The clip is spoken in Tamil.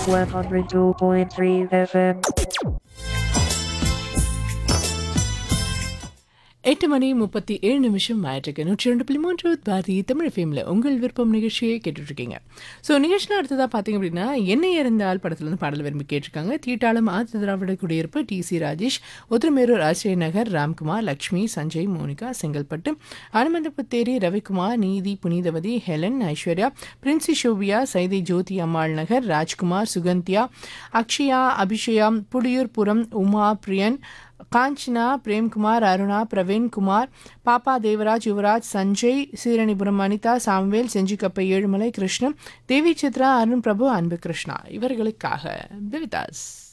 102.3 FM. எட்டு மணி முப்பத்தி ஏழு நிமிஷம் ஆயிட்டிருக்கு நூற்றி ரெண்டு புள்ளி மூன்று பாரதி தமிழ் ஃபேமில் உங்கள் விருப்பம் நிகழ்ச்சியை கேட்டுட்ருக்கீங்க ஸோ நிகழ்ச்சியில் அடுத்ததாக பார்த்தீங்க அப்படின்னா என்ன இருந்தால் படத்துலேருந்து பாடல் விரும்பி கேட்டிருக்காங்க தீட்டாளம் ஆதி திராவிட குடியிருப்பு D C Rajesh Uthiramerur Asiriyar Nagar Ramkumar Lakshmi Sanjay Monica Chengalpattu Anumanthaputheri Ravikumar Neethi Punithavathi Helen Aishwarya Princy Sophia Saidai Jothi Ammal Nagar Rajkumar Suganthiya Akshaya Abishaya Pudiyurpuram Uma Priyan Kanchana Premkumar Aruna Praveenkumar Pappa Devaraj Yuvraj Sanjay Seeranipuram Anitha Samuel செஞ்சிக்கப்பை Ezhumalai Krishnan தேவி சித்ரா அருண் பிரபு அன்பு கிருஷ்ணா இவர்களுக்காக தேவிதாஸ்